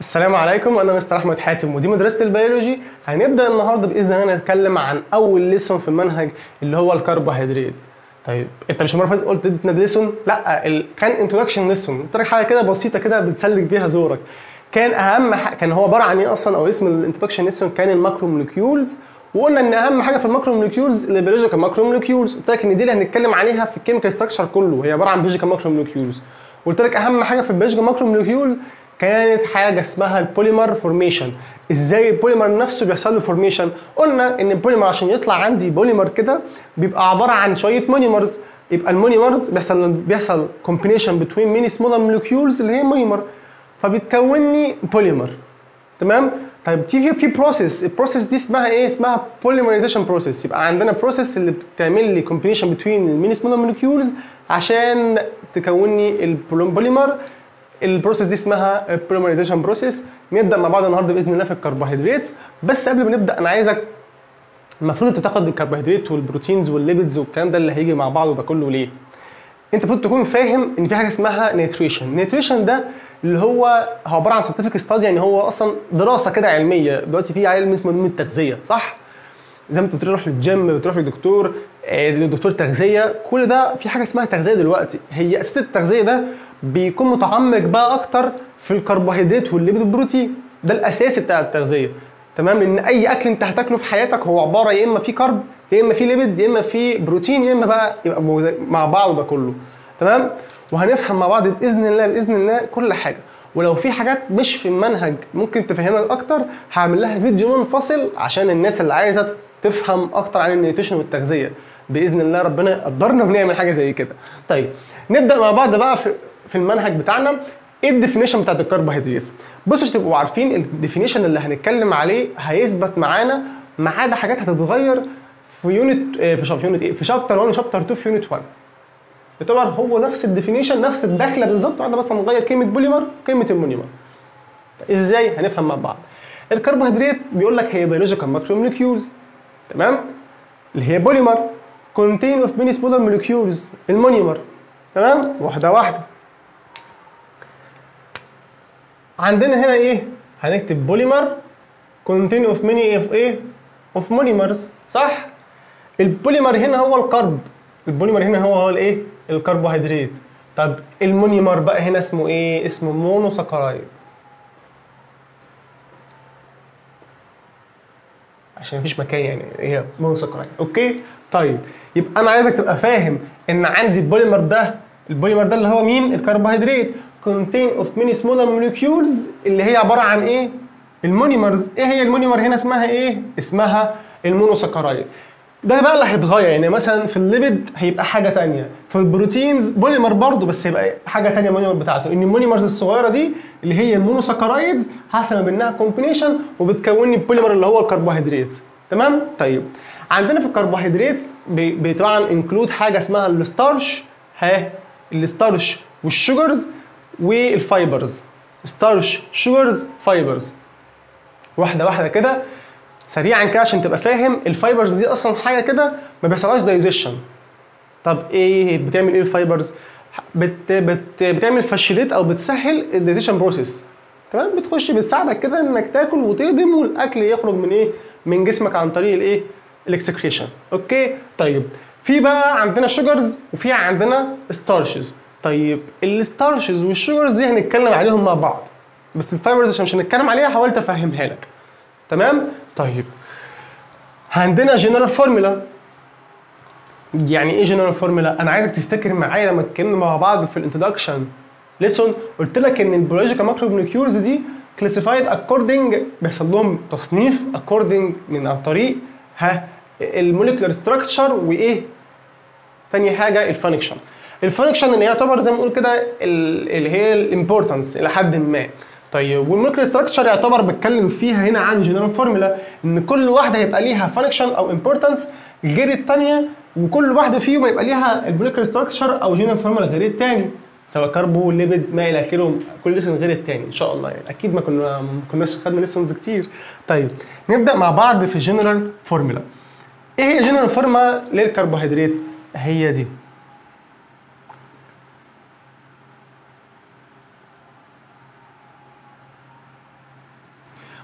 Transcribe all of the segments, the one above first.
السلام عليكم انا مستر احمد حاتم ودي مدرسه البيولوجي هنبدا النهارده باذن الله نتكلم عن اول ليسون في المنهج اللي هو الكربوهيدرات طيب انت مش المره اللي فاتت قلت اديتنا ليسون لا ال... كان انتروداكشن ليسون قلت لك حاجه كده بسيطه كده بتسلك بيها زورك كان اهم ح... كان هو عباره عن ايه اصلا او اسم الانتروداكشن ليسون كان الماكرو موليكيولز وقلنا ان اهم حاجه في الماكرو موليكيولز البيولوجيكال ماكرو موليكيولز قلت لك ان دي اللي هنتكلم عليها في الكيميكال ستراكشر كله هي عباره عن بيولوجيكال ماكرو موليكيولز قلت لك اهم حاجه في البيولوجيكال ماكرو موليكيول كانت حاجه اسمها البوليمر فورميشن ازاي البوليمر نفسه بيحصل له فورميشن قلنا ان البوليمر عشان يطلع عندي بوليمر كده بيبقى عباره عن شويه مونيمرز يبقى المونيمرز بيحصل بيحصل كومبينيشن بتوين ميني سمولر موليكيولز اللي هي مونيمر فبتكون لي بوليمر تمام طيب تيجي في بروسيس البروسيس دي اسمها ايه اسمها بوليمرايزيشن بروسيس يبقى عندنا بروسيس اللي بتعمل لي كومبينيشن بتوين الميني سمولر موليكيولز عشان تكون لي البوليمر البروسيس دي اسمها بوليمرايزيشن بروسيس نبدا مع بعض النهارده باذن الله في الكربوهيدرات بس قبل ما نبدا انا عايزك المفروض انت تاخد الكربوهيدرات والبروتينز والليبيدز والكلام ده اللي هيجي مع بعضه ده كله ليه انت المفروض تكون فاهم ان في حاجه اسمها نيتريشن نيتريشن ده اللي هو هو عباره عن ساينتفك ستادي يعني هو اصلا دراسه كده علميه دلوقتي في علم اسمه علم التغذيه صح زي ما انت بتروح للجيم بتروح للدكتور دكتور تغذيه كل ده في حاجه اسمها تغذيه دلوقتي هي اساس التغذيه ده بيكون متعمق بقى اكتر في الكربوهيدرات والليبيد والبروتين ده الاساس بتاع التغذيه تمام لان اي اكل انت هتاكله في حياتك هو عباره يا اما في كرب يا اما في ليبيد يا اما في بروتين يا اما بقى يبقى مع بعض ده كله تمام وهنفهم مع بعض باذن الله باذن الله كل حاجه ولو في حاجات مش في المنهج ممكن تفهمك اكتر هعمل لها فيديو منفصل عشان الناس اللي عايزه تفهم اكتر عن النيوتريشن والتغذيه باذن الله ربنا يقدرنا ونعمل حاجه زي كده طيب نبدا مع بعض بقى في في المنهج بتاعنا ايه الديفينيشن بتاعت الكربوهيدرات بصوا عشان تبقوا عارفين الديفينيشن اللي هنتكلم عليه هيثبت معانا ما عدا حاجات هتتغير في يونت في شاب يونت ايه في شابتر 1 وشابتر 2 في يونت 1 يعتبر هو نفس الديفينيشن نفس الدخله بالظبط واحنا بس هنغير كلمه بوليمر كلمه المونيمر ازاي هنفهم مع بعض الكربوهيدرات بيقول لك هي بيولوجيكال ماكرو موليكيولز تمام اللي هي بوليمر كونتين اوف ميني سمولر موليكيولز المونيمر تمام واحده واحده عندنا هنا ايه هنكتب بوليمر كونتين اوف ميني اوف ايه اوف مونيمرز صح البوليمر هنا هو الكرب البوليمر هنا هو هو الايه الكربوهيدرات طب المونيمر بقى هنا اسمه ايه اسمه مونوساكرايد عشان مفيش مكان يعني هي مونوساكرايد اوكي طيب يبقى انا عايزك تبقى فاهم ان عندي البوليمر ده البوليمر ده اللي هو مين الكربوهيدرات contain of many smaller molecules اللي هي عباره عن ايه المونيمرز ايه هي المونيمر هنا اسمها ايه اسمها المونوساكرايد ده بقى اللي هيتغير يعني مثلا في الليبيد هيبقى حاجه تانية في البروتينز بوليمر برضه بس يبقى حاجه تانية المونيمر بتاعته ان المونيمرز الصغيره دي اللي هي المونوساكرايدز حصل ما بينها كومبينيشن وبتكون لي البوليمر اللي هو الكربوهيدرات تمام طيب عندنا في الكربوهيدرات طبعا انكلود حاجه اسمها الستارش ها الستارش والشوجرز والفايبرز ستارش شوجرز فايبرز واحده واحده كده سريعا كده عشان تبقى فاهم الفايبرز دي اصلا حاجه كده ما بيحصلهاش دايزيشن طب ايه بتعمل ايه الفايبرز بت بت بتعمل فاشيليت او بتسهل الدايزيشن بروسيس تمام بتخش بتساعدك كده انك تاكل وتهضم والاكل يخرج من ايه من جسمك عن طريق الايه الاكسكريشن اوكي طيب في بقى عندنا شوجرز وفي عندنا ستارشز طيب الستارشز والشوجرز دي هنتكلم عليهم مع بعض بس الفايبرز عشان مش هنتكلم عليها حاولت افهمها لك تمام طيب عندنا جنرال فورمولا يعني ايه جنرال فورمولا انا عايزك تفتكر معايا لما اتكلمنا مع بعض في الانترودكشن ليسون قلت لك ان البيولوجيكال ماكرو موليكيولز دي كلاسيفايد اكوردنج بيحصل لهم تصنيف اكوردنج من عن طريق ها الموليكولار ستراكشر وايه تاني حاجه الفانكشن الفانكشن اللي يعتبر زي ما نقول كده اللي هي الامبورتنس الى حد ما طيب والمولكيولر ستراكشر يعتبر بتكلم فيها هنا عن جنرال فورمولا ان كل واحده هيبقى ليها فانكشن او امبورتنس غير الثانيه وكل واحده فيهم هيبقى ليها المولكيولر ستراكشر او جنرال فورمولا غير الثاني سواء كربو ليبيد ما الى اخره كل ليسن غير الثاني ان شاء الله يعني اكيد ما كنا ما كناش خدنا ليسنز كتير طيب نبدا مع بعض في الجنرال فورمولا ايه هي جنرال فورمولا للكربوهيدرات هي دي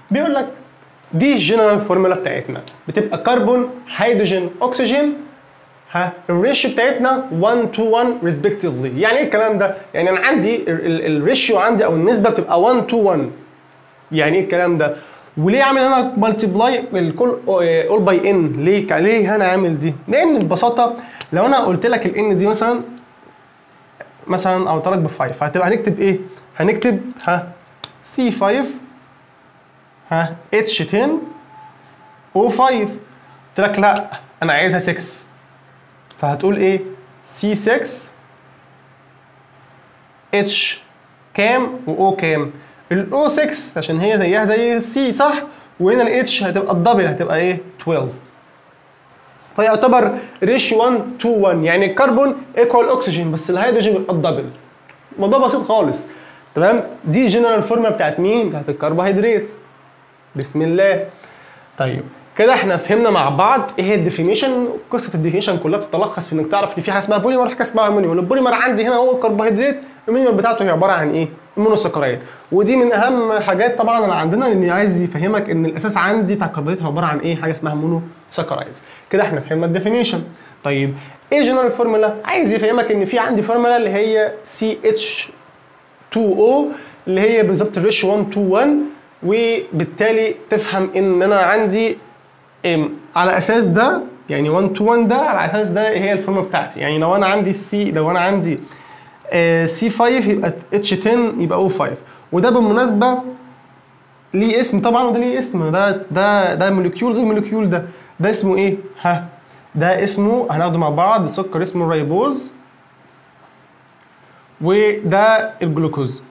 بيقول لك دي الجنرال فورمولا بتاعتنا بتبقى كربون هيدروجين اكسجين ها الريشيو بتاعتنا 1 to 1 respectively يعني ايه الكلام ده يعني انا عندي الريشيو عندي او النسبه بتبقى 1 to 1 يعني ايه الكلام ده وليه عامل هنا مالتيبلاي الكل اول باي ان ليه ليه انا عامل دي لان ببساطه لو انا قلت لك الان دي مثلا مثلا او لك ب 5 هتبقى هنكتب ايه هنكتب ها سي 5 ها اتش 10 او 5 قلت لك لا انا عايزها 6 فهتقول ايه سي 6 اتش كام واو كام الاو 6 عشان هي زيها زي السي صح وهنا الاتش هتبقى الدبل هتبقى ايه 12 فيعتبر ريشيو 1 to 1 يعني الكربون ايكوال اكسجين بس الهيدروجين بيبقى الدبل الموضوع بسيط خالص تمام دي جنرال فورمولا بتاعت مين بتاعت الكربوهيدرات بسم الله طيب كده احنا فهمنا مع بعض ايه هي الديفينيشن قصه الديفينيشن كلها بتتلخص في انك تعرف ان في حاجه اسمها بوليمر وحاجه اسمها مونيمر البوليمر عندي هنا هو الكربوهيدرات المونيمر بتاعته هي عباره عن ايه المونوسكرايد ودي من اهم حاجات طبعا اللي عندنا اللي عايز يفهمك ان الاساس عندي بتاع الكربوهيدرات عباره عن ايه حاجه اسمها مونوسكرايدز كده احنا فهمنا الديفينيشن طيب ايه جنرال فورمولا عايز يفهمك ان في عندي فورمولا اللي هي سي اتش 2 او اللي هي بالظبط الريش 1 to 1 وبالتالي تفهم ان انا عندي على اساس ده يعني 1 to 1 ده على اساس ده هي الفورمولا بتاعتي يعني لو انا عندي سي لو انا عندي سي 5 يبقى اتش 10 يبقى او 5 وده بالمناسبه ليه اسم طبعا وده ليه اسم ده ده ده موليكيول غير موليكيول ده ده اسمه ايه ها ده اسمه هناخده مع بعض سكر اسمه الريبوز وده الجلوكوز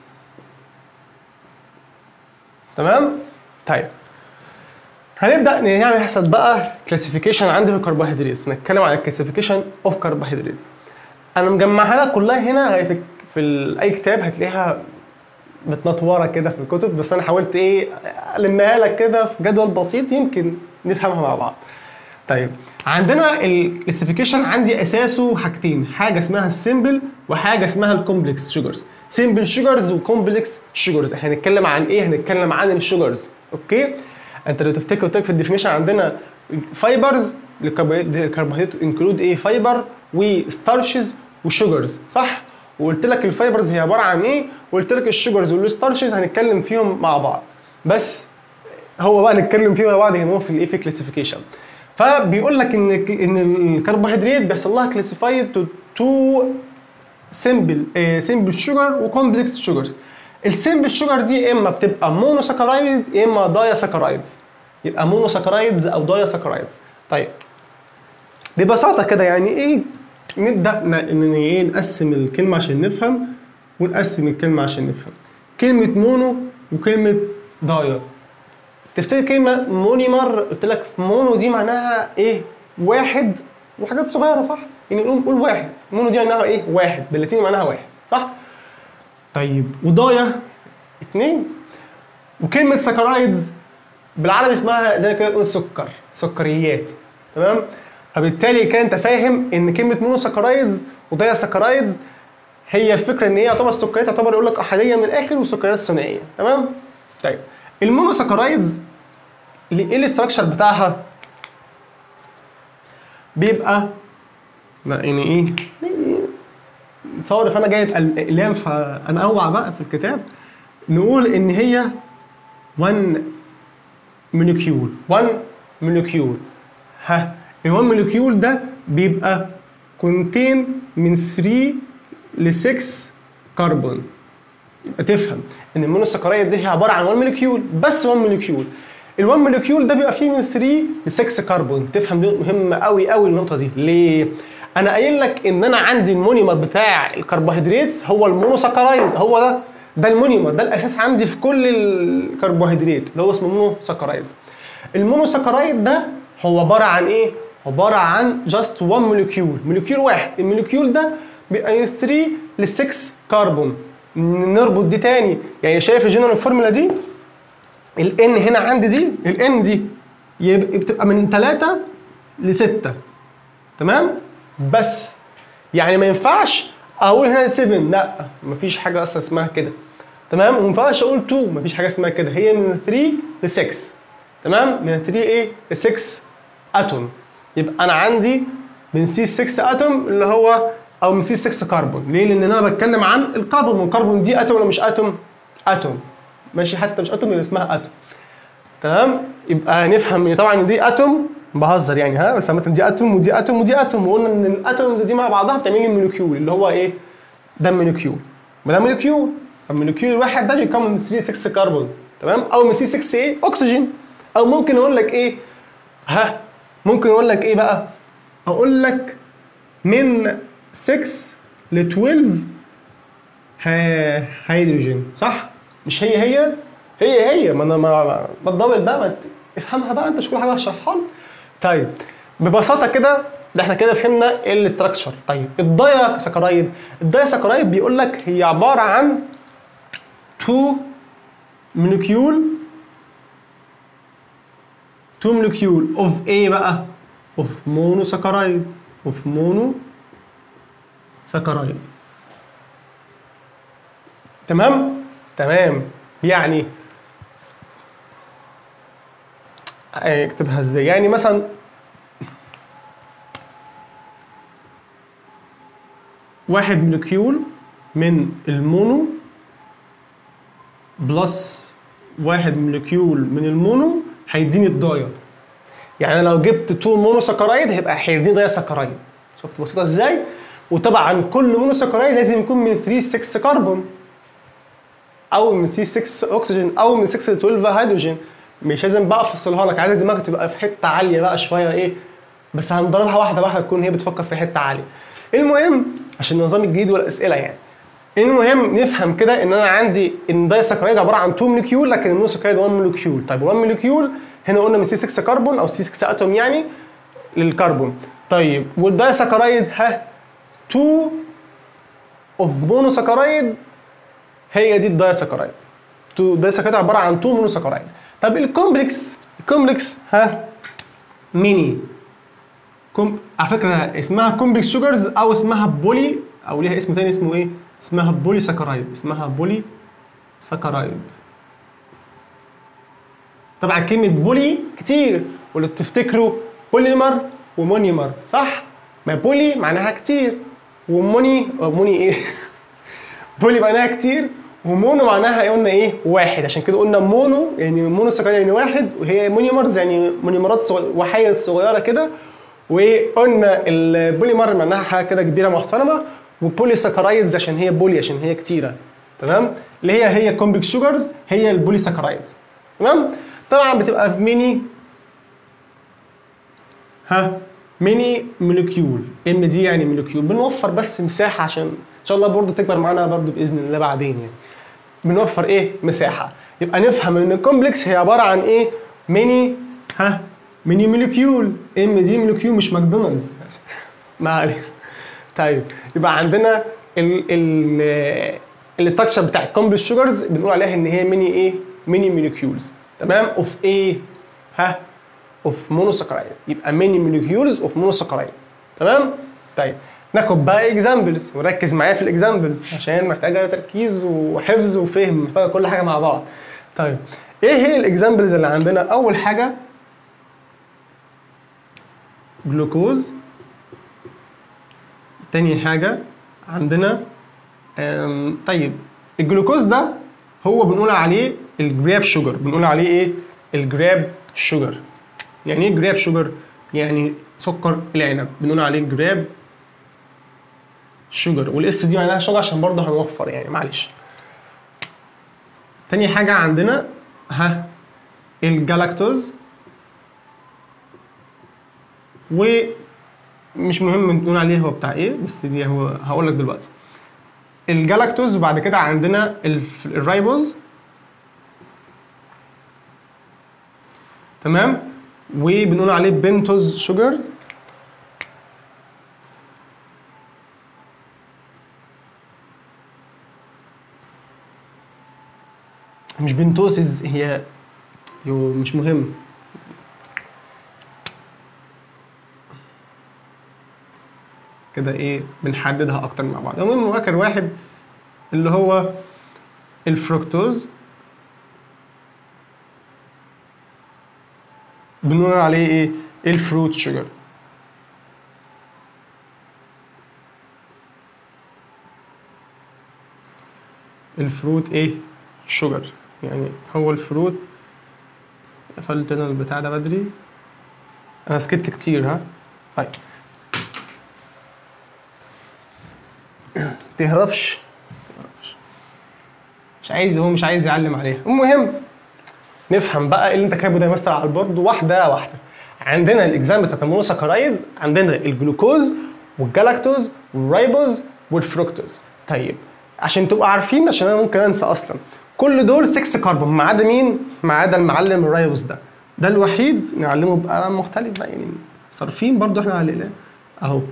تمام طيب هنبدا نعمل حسب بقى كلاسيفيكيشن عندي في الكربوهيدرات نتكلم عن الكلاسيفيكيشن اوف كربوهيدرات انا مجمعها لك كلها هنا في, في اي كتاب هتلاقيها متنطوره كده في الكتب بس انا حاولت ايه المها لك كده في جدول بسيط يمكن نفهمها مع بعض طيب عندنا الكلاسيفيكيشن عندي اساسه حاجتين حاجه اسمها السيمبل وحاجه اسمها الكومبلكس شوجرز سيمبل شوجرز وكومبلكس شوجرز احنا هنتكلم عن ايه هنتكلم عن الشوجرز اوكي انت لو تفتكر قلت لك في الديفينيشن عندنا فايبرز الكربوهيدرات انكلود ايه فايبر وستارشز وشوجرز صح وقلت لك الفايبرز هي عباره عن ايه وقلت لك الشوجرز والستارشز هنتكلم فيهم مع بعض بس هو بقى نتكلم فيه مع بعض هنا في الايه في كلاسيفيكيشن فبيقول لك ان ان الكربوهيدرات بيحصل لها كلاسيفايد تو تو سمبل سمبل شوجر وكومبلكس شوجرز السمبل شوجر دي اما بتبقى مونوساكرايد يا اما دايا ساكرايدز يبقى مونوساكرايدز او دايا ساكرايدز طيب ببساطه كده يعني ايه نبدا ان ايه نقسم الكلمه عشان نفهم ونقسم الكلمه عشان نفهم كلمه مونو وكلمه دايا تفتكر كلمه مونيمر قلت لك مونو دي معناها ايه واحد وحاجات صغيره صح يعني نقول نقول واحد مونو دي معناها ايه واحد باللاتيني معناها واحد صح طيب وضايا اتنين وكلمه سكرايدز بالعربي اسمها زي كده نقول سكر سكريات تمام فبالتالي كان انت فاهم ان كلمه مونو سكرايدز وضايا سكرايدز هي الفكره ان هي يعتبر السكريات تعتبر يقول لك احاديه من الاخر وسكريات ثنائيه تمام طيب المونوساكرايدز ايه الاستراكشر بتاعها بيبقى يعني ايه صارف انا جايب اقلام فانا اوعى بقى في الكتاب نقول ان هي 1 موليكيول 1 موليكيول ها ال 1 موليكيول ده بيبقى كونتين من 3 ل 6 كربون يبقى تفهم ان المونوساكرايد دي هي عباره عن 1 موليكيول بس 1 موليكيول ال 1 موليكيول ده بيبقى فيه من 3 ل 6 كربون تفهم دي مهمه قوي قوي النقطه دي ليه انا قايل لك ان انا عندي المونيمر بتاع الكربوهيدرات هو المونوساكرايد هو ده ده المونيمر ده الاساس عندي في كل الكربوهيدرات اللي هو اسمه مونوساكرايد المونوساكرايد ده هو عباره عن ايه عباره عن جاست 1 موليكيول موليكيول واحد الموليكيول ده بيبقى من 3 ل 6 كربون نربط دي تاني يعني شايف الجنرال فورمولا دي الان هنا عندي دي الان دي يبقى بتبقى من 3 ل 6 تمام بس يعني ما ينفعش اقول هنا 7 لا مفيش حاجه اصلا اسمها كده تمام وما ينفعش اقول 2 مفيش حاجه اسمها كده هي من 3 ل 6 تمام من 3 ايه ل 6 اتوم يبقى انا عندي من سي 6 اتوم اللي هو او من سي 6 كربون ليه لان انا بتكلم عن الكربون والكربون دي اتوم ولا مش اتوم اتوم ماشي حتى مش اتوم يبقى اسمها اتوم تمام يبقى نفهم ان طبعا دي اتوم بهزر يعني ها بس عامه دي اتوم ودي اتوم ودي اتوم وقلنا ان الاتومز دي مع بعضها بتعمل لي مولكيول اللي هو ايه ده مولكيول ما ده مولكيول المولكيول الواحد ده بيكون من 3 6 كربون تمام او من سي 6 ايه اكسجين او ممكن اقول لك ايه ها ممكن اقول لك ايه بقى اقول لك من 6 ل 12 ها- هيدروجين صح مش هي هي هي هي ما انا ما ما تضابل بقى ما ت- افهمها بقى انت مش كل حاجه هشرحها لك طيب ببساطه كده ده احنا كده فهمنا الاستراكشر طيب الدايا سكرايد الدايا سكرايد بيقول لك هي عباره عن تو مولكيول تو مولكيول اوف ايه بقى اوف مونو سكرايد اوف مونو سكرايد تمام تمام يعني اكتبها ازاي يعني مثلا واحد مولكيول من المونو بلس واحد مولكيول من المونو هيديني الدايا يعني انا لو جبت تو مونو سكرايد هيبقى هيديني دايا سكرايد شفت بسيطه ازاي وطبعا كل مونو سكرايد لازم يكون من 3 6 كربون او من سي 6 اكسجين او من 6 ل 12 هيدروجين مش لازم بقى افصلها لك عايزك دماغك تبقى في حته عاليه بقى شويه ايه بس هنضربها واحده واحده تكون هي بتفكر في حته عاليه المهم عشان النظام الجديد والاسئله يعني المهم نفهم كده ان انا عندي ان دايسكرايد عباره عن 2 مولكيول لكن المونوسكرايد 1 مولكيول طيب 1 مولكيول هنا قلنا من سي 6 كربون او سي 6 اتوم يعني للكربون طيب والدايسكرايد ها 2 اوف مونوسكرايد هي دي الدايسكرايد تو دايسكرايد عباره عن 2 مونوسكرايد طب الكومبلكس الكومبلكس ها ميني كوم على فكره اسمها كومبلكس شوجرز او اسمها بولي او ليها اسم تاني اسمه ايه اسمها بولي سكرايد اسمها بولي سكرايد طبعا كلمه بولي كتير واللي تفتكروا بوليمر ومونيمر صح ما بولي معناها كتير وموني أو موني ايه بولي معناها كتير ومونو معناها قلنا ايه واحد عشان كده قلنا مونو يعني مونو سكرايد يعني واحد وهي مونيمرز يعني مونيمرات صغ- وحيد صغيره كده وقلنا البوليمر معناها حاجه كده كبيره محترمه وبولي سكرايدز عشان هي بولي عشان هي كتيره تمام اللي هي هي كومبلكس شوجرز هي البولي سكرايدز تمام طبعا بتبقى في ميني ها ميني مولكيول ام دي يعني مولكيول بنوفر بس مساحه عشان ان شاء الله برضه تكبر معانا برضه باذن الله بعدين يعني بنوفر ايه مساحه يبقى نفهم ان الكومبلكس هي عباره عن ايه ميني ها ميني مولكيول ام دي مولكيول مش ماكدونالدز ما علينا طيب يبقى عندنا ال ال الاستراكشر بتاع الكومبلكس شوجرز بنقول عليها ان هي ميني ايه ميني مولكيولز تمام اوف ايه ها اوف مونوسكرايد يبقى ميني مولكيولز اوف مونوسكرايد تمام طيب ناخد بقى اكزامبلز وركز معايا في الاكزامبلز عشان محتاجه تركيز وحفظ وفهم محتاجه كل حاجه مع بعض طيب ايه هي الاكزامبلز اللي عندنا اول حاجه جلوكوز تاني حاجه عندنا أم، طيب الجلوكوز ده هو بنقول عليه الجراب شوجر بنقول عليه ايه الجراب شوجر يعني ايه جراب شوجر يعني سكر العنب بنقول عليه جراب شوجر والاس دي معناها شوجر عشان برضه هنوفر يعني معلش تاني حاجة عندنا ها الجلاكتوز ومش مهم نقول عليه هو بتاع ايه بس دي هو هقول لك دلوقتي الجلاكتوز وبعد كده عندنا الف- الرايبوز تمام وبنقول عليه بنتوز شوجر مش بنتوسز هي يو مش مهم كده ايه بنحددها اكتر مع بعض المهم اخر واحد اللي هو الفركتوز بنقول عليه ايه الفروت شوجر الفروت ايه شوجر يعني هو الفروت قفلت انا البتاع ده بدري انا سكت كتير ها طيب تهربش مش عايز هو مش عايز يعلم عليها المهم نفهم بقى إيه اللي انت كاتبه ده يا مستر على البورد واحده واحده عندنا الاكزامبلز بتاعت المونوساكرايدز عندنا الجلوكوز والجلاكتوز والرايبوز والفركتوز طيب عشان تبقوا عارفين عشان انا ممكن انسى اصلا كل دول 6 كربون ما عدا مين؟ ما عدا المعلم الرايبوز ده ده الوحيد نعلمه بقلم مختلف بقى يعني صارفين برضو احنا على الاقلام اهو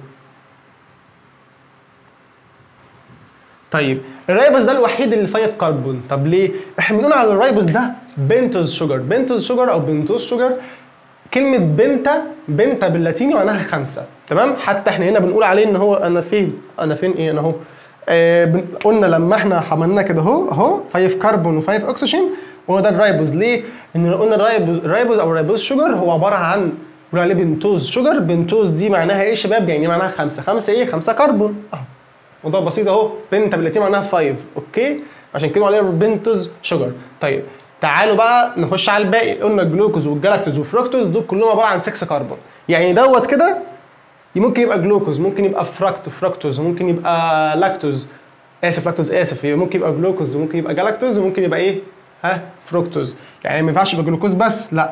طيب الرايبوز ده الوحيد اللي 5 كربون طب ليه؟ احنا بنقول على الرايبوز ده بنتوز شوجر بنتوز شوجر او بنتوز شوجر كلمة بنتا بنتا باللاتيني معناها خمسة تمام حتى احنا هنا بنقول عليه ان هو انا فين انا فين ايه انا اهو آه بن- قلنا لما احنا عملنا كده اهو اهو 5 كربون و5 اكسجين وهو ده الرايبوز ليه؟ ان قلنا الرايبوز الرايبوز او الرايبوز شوجر هو عبارة عن بنقول عليه بنتوز شوجر بنتوز دي معناها ايه يا شباب؟ يعني معناها خمسة خمسة ايه؟ خمسة كربون اهو موضوع بسيط اهو بنتا باللاتيني معناها 5 اوكي عشان كده عليها بنتوز شوجر طيب تعالوا بقى نخش على الباقي قلنا الجلوكوز والجلاكتوز والفركتوز دول كلهم عباره عن 6 كربون يعني دوت كده ممكن يبقى جلوكوز ممكن يبقى فراكتو فراكتوز ممكن يبقى لاكتوز اسف لاكتوز اسف يبقى ممكن يبقى جلوكوز وممكن يبقى جلاكتوز وممكن يبقى ايه ها فركتوز يعني ما ينفعش يبقى جلوكوز بس لا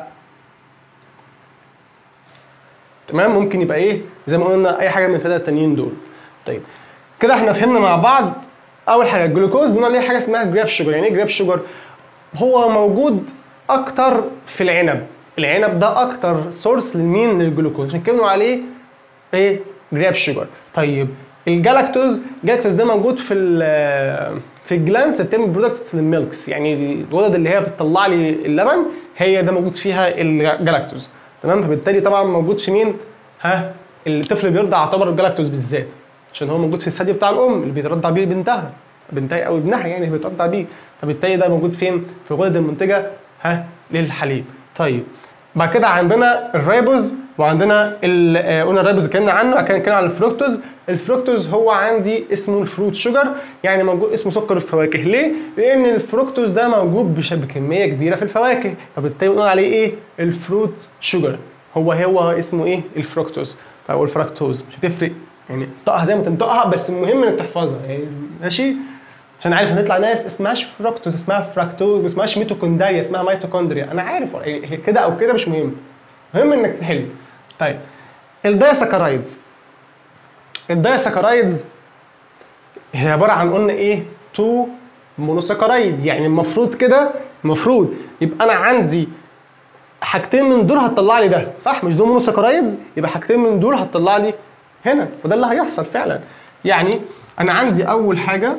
تمام ممكن يبقى ايه زي ما قلنا اي حاجه من الثلاثه التانيين دول طيب كده احنا فهمنا مع بعض اول حاجه الجلوكوز بنقول عليه حاجه اسمها جراب شوجر يعني ايه جراب شوجر هو موجود اكتر في العنب العنب ده اكتر سورس لمين للجلوكوز عشان كده بنقول عليه ايه جراب شوجر طيب الجلاكتوز الجلاكتوز ده موجود في ال في الجلانس بتعمل برودكتس للميلكس يعني الغدد اللي هي بتطلع لي اللبن هي ده موجود فيها الجلاكتوز تمام فبالتالي طبعا موجود في مين ها الطفل اللي بيرضع يعتبر الجلاكتوز بالذات عشان هو موجود في الثدي بتاع الام اللي بيترضع بيه بنتها بنتها او ابنها يعني اللي بيترضع بيه فبالتالي ده موجود فين في الغدد المنتجه ها للحليب طيب بعد كده عندنا الريبوز وعندنا ال- آه، قلنا الريبوز اتكلمنا عنه بعد كده اتكلمنا عن الفركتوز الفركتوز هو عندي اسمه الفروت شوجر يعني موجود اسمه سكر الفواكه ليه؟ لان الفركتوز ده موجود بش- بكميه كبيره في الفواكه فبالتالي بنقول عليه ايه؟ الفروت شوجر هو هو اسمه ايه؟ الفركتوز او الفركتوز مش هتفرق يعني انطقها زي ما تنطقها بس المهم انك تحفظها يعني ماشي؟ عشان عارف هنطلع ناس اسمهاش فراكتوز اسمها فراكتوز ما اسمهاش ميتوكوندريا اسمها ميتوكوندريا انا عارف يعني هي كده او كده مش مهم المهم انك تحل طيب الدايساكرايدز الدايساكرايدز هي عباره عن قلنا ايه تو مونوساكرايد يعني المفروض كده المفروض يبقى انا عندي حاجتين من دول هتطلع لي ده صح مش دول مونوساكرايدز يبقى حاجتين من دول هتطلع لي هنا وده اللي هيحصل فعلا يعني انا عندي اول حاجه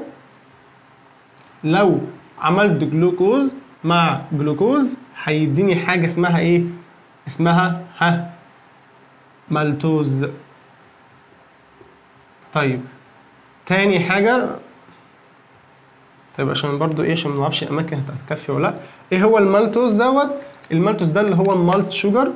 لو عملت جلوكوز مع جلوكوز هيديني حاجه اسمها ايه اسمها ها مالتوز طيب تاني حاجه طيب عشان برضو ايه عشان ما نعرفش الاماكن هتكفي ولا لا ايه هو المالتوز دوت المالتوز ده اللي هو المالت شوجر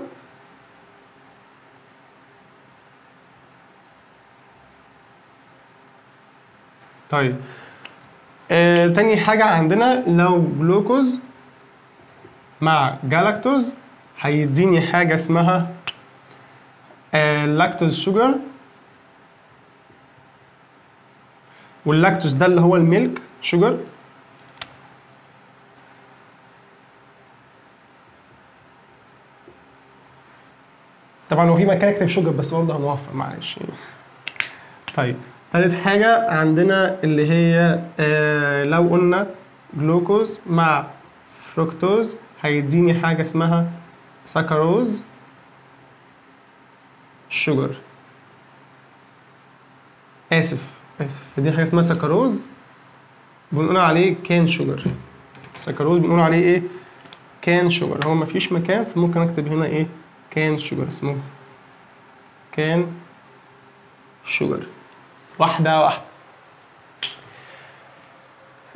طيب آه، تاني حاجة عندنا لو جلوكوز مع جالاكتوز هيديني حاجة اسمها آه، لاكتوز شوجر واللاكتوز ده اللي هو الميلك شوجر طبعا هو في مكان اكتب شوجر بس برضه هنوفر معلش طيب تالت حاجة عندنا اللي هي آه لو قلنا جلوكوز مع فركتوز هيديني حاجة اسمها سكروز شوجر آسف آسف دي حاجة اسمها سكروز بنقول عليه كان شوجر سكروز بنقول عليه ايه كان شوجر هو مفيش مكان فممكن اكتب هنا ايه كان شوجر اسمه كان شوجر واحدة واحدة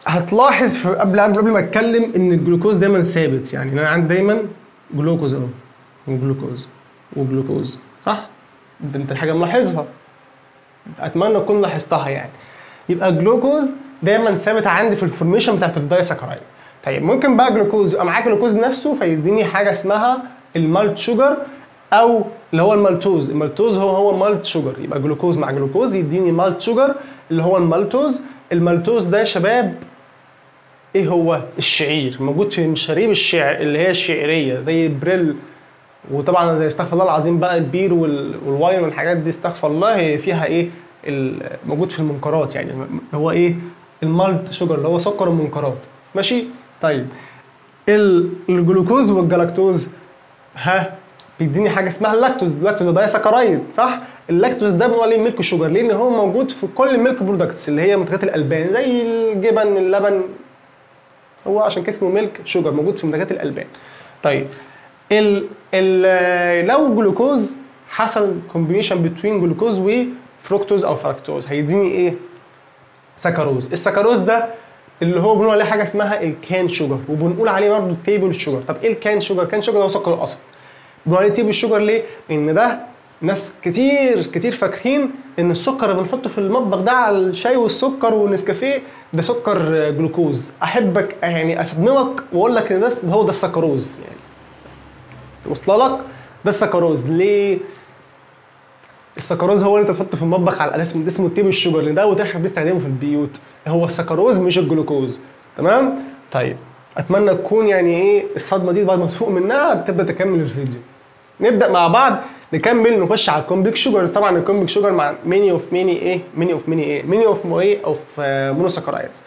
هتلاحظ في قبل قبل قبل ما اتكلم ان الجلوكوز دايما ثابت يعني انا عندي دايما جلوكوز اهو وجلوكوز وجلوكوز صح؟ ده انت حاجه ملاحظها اتمنى تكون لاحظتها يعني يبقى الجلوكوز دايما ثابت عندي في الفورميشن بتاعت الدايسكرايد طيب ممكن بقى جلوكوز يبقى معاك جلوكوز نفسه فيديني حاجه اسمها المالت شوجر او اللي هو المالتوز المالتوز هو هو مالت شوجر يبقى جلوكوز مع جلوكوز يديني مالت شوجر اللي هو المالتوز المالتوز ده يا شباب ايه هو الشعير موجود في مشاريب الشعر اللي هي الشعريه زي البريل وطبعا زي استغفر الله العظيم بقى البير وال- والواين والحاجات دي استغفر الله هي فيها ايه ال- موجود في المنكرات يعني هو ايه المالت شوجر اللي هو سكر المنكرات ماشي طيب ال- الجلوكوز والجلاكتوز ها بيديني حاجه اسمها اللاكتوز اللاكتوز ده سكرايد صح اللاكتوز ده بنقول عليه ميلك شوجر لان هو موجود في كل الميلك برودكتس اللي هي منتجات الالبان زي الجبن اللبن هو عشان كده اسمه ميلك شوجر موجود في منتجات الالبان طيب ال ال لو جلوكوز حصل كومبينيشن بين جلوكوز وفركتوز او فركتوز هيديني ايه سكروز السكروز ده اللي هو بنقول عليه حاجه اسمها الكان شوجر وبنقول عليه برضه تيبل شوجر طب ايه الكان شوجر كان شوجر ده هو سكر الاصل بنقول عليه تيبل شوجر ليه ان ده ناس كتير كتير فاكرين ان السكر اللي بنحطه في المطبخ ده على الشاي والسكر والنسكافيه ده سكر جلوكوز احبك يعني اصدمك واقول لك ان ده هو ده السكروز يعني واصله لك ده السكروز ليه السكروز هو اللي انت تحطه في المطبخ على اسمه اسمه التيبل شوجر لان ده وده احنا بنستخدمه في البيوت هو السكروز مش الجلوكوز تمام طيب اتمنى تكون يعني ايه الصدمه دي بعد ما تفوق منها تبدا تكمل الفيديو نبدا مع بعض نكمل نخش على الكومبلكس شوجرز طبعا الكومبلكس شوجر مع ميني اوف ميني ايه ميني اوف ميني ايه ميني اوف ايه اوف مونوساكرايدز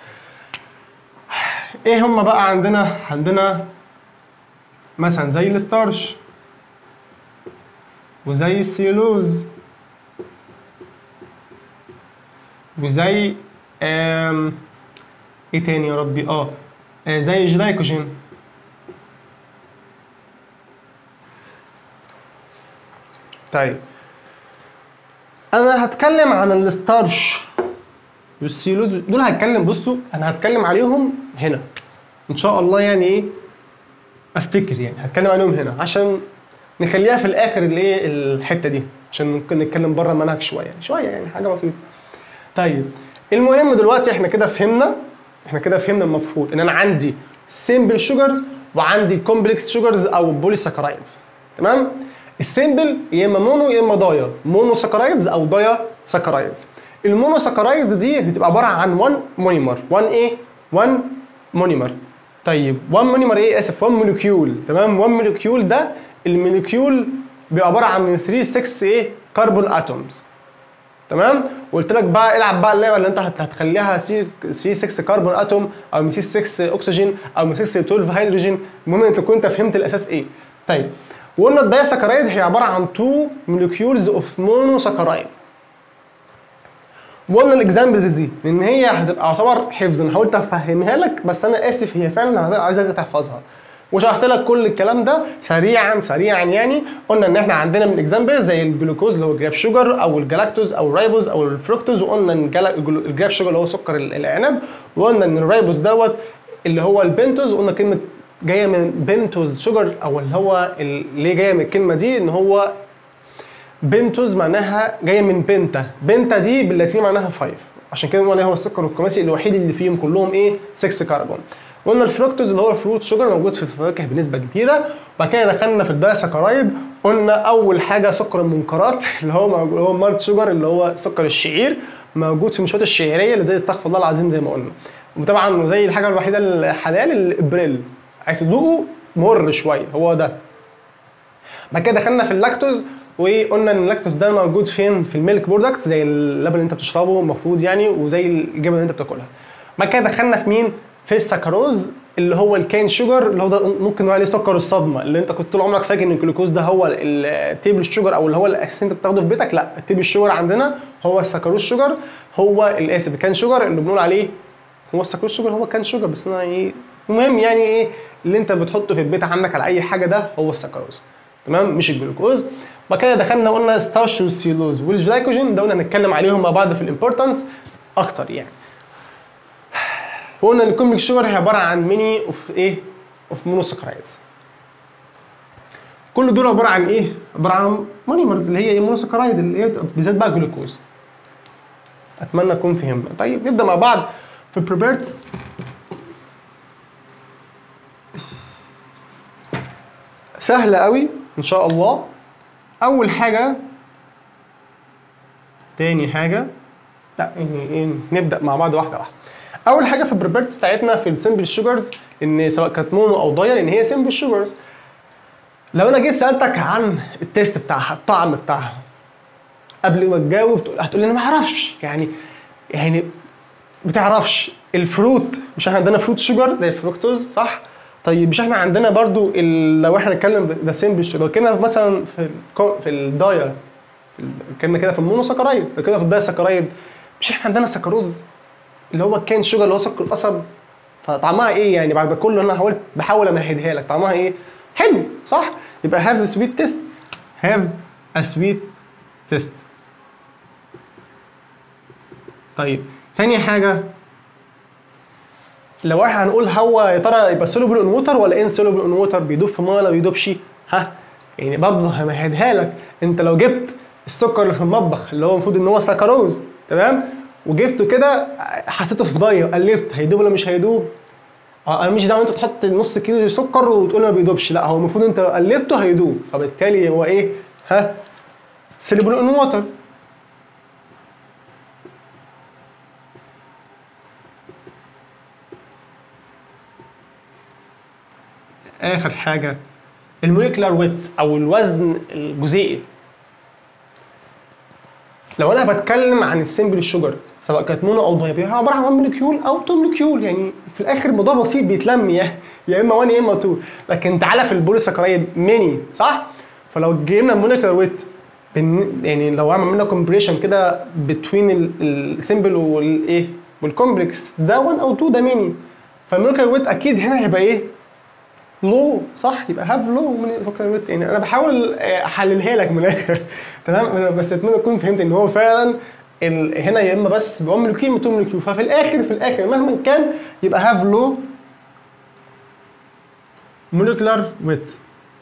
ايه هم بقى عندنا عندنا مثلا زي الستارش وزي السيلوز وزي آم، ايه تاني يا ربي اه آه، زي الجلايكوجين طيب انا هتكلم عن الستارش والسيلوز دول هتكلم بصوا انا هتكلم عليهم هنا ان شاء الله يعني ايه افتكر يعني هتكلم عليهم هنا عشان نخليها في الاخر اللي ايه الحته دي عشان ممكن نتكلم بره المنهج شويه يعني شويه يعني حاجه بسيطه طيب المهم دلوقتي احنا كده فهمنا احنا كده فهمنا المفروض ان انا عندي سيمبل شوجرز وعندي كومبلكس شوجرز او بوليساكرايدز تمام السيمبل يا اما مونو يا اما دايا مونو ساكرايدز او دايا ساكرايدز المونو ساكرايد دي بتبقى عباره عن 1 مونيمر 1 ايه 1 مونيمر طيب 1 مونيمر ايه اسف 1 موليكيول تمام 1 موليكيول ده الموليكيول بيبقى عباره عن من 3 6 ايه كربون اتومز تمام وقلت لك بقى العب بقى اللعبه اللي انت هت- هتخليها 3 3 6 كربون اتوم او من 6 اكسجين او من 6 12 هيدروجين المهم انت تكون انت فهمت الاساس ايه طيب وقلنا الدايسكرايد هي عباره عن 2 موليكيولز اوف مونو سكرايد وقلنا الاكزامبلز دي لان هي هتبقى يعتبر حفظ انا حاولت افهمها لك بس انا اسف هي فعلا هتبقى عايزك تحفظها وشرحت لك كل الكلام ده سريعا سريعا يعني قلنا ان احنا عندنا من اكزامبلز زي الجلوكوز اللي هو الجراب شوجر او الجلاكتوز او الرايبوز او الفركتوز وقلنا ان الجلا- الجلو- الجراب شوجر اللي هو سكر ال- العنب وقلنا ان الرايبوز دوت اللي هو البنتوز وقلنا كلمه جايه من بنتوز شوجر او اللي هو ال- ليه جايه من الكلمه دي ان هو بنتوز معناها جايه من بنتا بنتا دي باللاتيني معناها 5 عشان كده بنقول عليه هو السكر الخماسي الوحيد اللي فيهم كلهم ايه 6 كربون قلنا الفركتوز اللي هو الفروت شوجر موجود في الفواكه بنسبه كبيره وبعد كده دخلنا في الدايسكرايد قلنا اول حاجه سكر المنكرات اللي هو موجود اللي هو مالت شوجر اللي هو سكر الشعير موجود في المشروبات الشعريه اللي زي استغفر الله العظيم زي ما قلنا وطبعا زي الحاجه الوحيده الحلال البريل عايز تدوقه مر شويه هو ده بعد كده دخلنا في اللاكتوز وقلنا ان اللاكتوز ده موجود فين في الميلك برودكت زي اللبن اللي انت بتشربه المفروض يعني وزي الجبن اللي انت بتاكلها بعد كده دخلنا في مين في السكروز اللي هو الكين شوجر اللي هو ده ممكن نقول عليه سكر الصدمه اللي انت كنت طول عمرك فاكر ان الجلوكوز ده هو التيبل شوجر او اللي هو الاساسي انت بتاخده في بيتك لا التيبل شوجر عندنا هو السكروز شوجر هو الاسف الكان شوجر اللي بنقول عليه هو السكروز شوجر هو كان شوجر بس انا ايه المهم يعني ايه اللي انت بتحطه في البيت عندك على اي حاجه ده هو السكروز تمام مش الجلوكوز بعد كده دخلنا قلنا ستارش والسيلوز والجلايكوجين ده قلنا هنتكلم عليهم مع بعض في الامبورتنس اكتر يعني وقلنا ان الكومبلكس شوجر هي عباره عن ميني اوف ايه اوف مونوسكرايدز كل دول عباره عن ايه عباره عن مونيمرز اللي هي ايه مونوسكرايد اللي هي بالذات بقى جلوكوز اتمنى اكون فهمنا طيب نبدا مع بعض في البريبيرتس سهله قوي ان شاء الله اول حاجه تاني حاجه لا يعني ايه نبدا مع بعض واحده واحده اول حاجه في البريبيرتس بتاعتنا في السمبل شوجرز ان سواء كانت مونو او ضايع لان هي سمبل شوجرز لو انا جيت سالتك عن التيست بتاعها الطعم بتاعها قبل ما تجاوب تقول- هتقول لي انا ما اعرفش يعني يعني ما تعرفش الفروت مش احنا عندنا فروت شوجر زي الفركتوز صح طيب مش احنا عندنا برضو ال- لو احنا نتكلم ده سيمبل شوجر لو كنا مثلا في الكو- في الدايا في ال- كنا كده في المونوسكرايد لو كده في الدايا سكرايد مش احنا عندنا سكروز اللي هو كان شوجر اللي هو سكر القصب فطعمها ايه يعني بعد ده كله انا حاولت بحاول امهدها لك طعمها ايه حلو صح يبقى هاف سويت تيست هاف ا سويت تيست طيب تاني حاجه لو احنا هنقول هو يا ترى يبقى سولوبل اون ووتر ولا ان سولوبل اون ووتر بيدوب في ميه ولا بيدوبش ها يعني برضه همهدها لك انت لو جبت السكر اللي في المطبخ اللي هو المفروض ان هو سكروز تمام وجبته كده حطيته في ميه وقلبت هيدوب ولا مش هيدوب اه انا مش دعوه انت تحط نص كيلو سكر وتقول ما بيدوبش لا هو المفروض انت لو قلبته هيدوب فبالتالي هو ايه ها سولوبل اون ووتر اخر حاجه الموليكولار ويت او الوزن الجزيئي لو انا بتكلم عن السمبل شوجر سواء كانت مونو او دايب هي عباره عن 1 موليكيول او 2 موليكيول يعني في الاخر الموضوع بسيط بيتلم يا يا اما 1 يا اما 2 لكن تعالى في البوليساكرايد ميني صح؟ فلو جبنا الموليكولار ويت يعني لو عملنا كومبريشن كده بتوين السمبل والايه والكومبلكس ده 1 او 2 ده ميني فالموليكولار ويت اكيد هنا هيبقى ايه؟ لو صح يبقى هاف لو من الفكره ويت يعني انا بحاول آه، احللها لك من الاخر تمام أنا بس اتمنى تكون فهمت ان هو فعلا ال... هنا يا اما بس ب 1 مولكيول 2 مولكيول ففي الاخر في الاخر مهما كان يبقى هاف لو مولكيولار ويت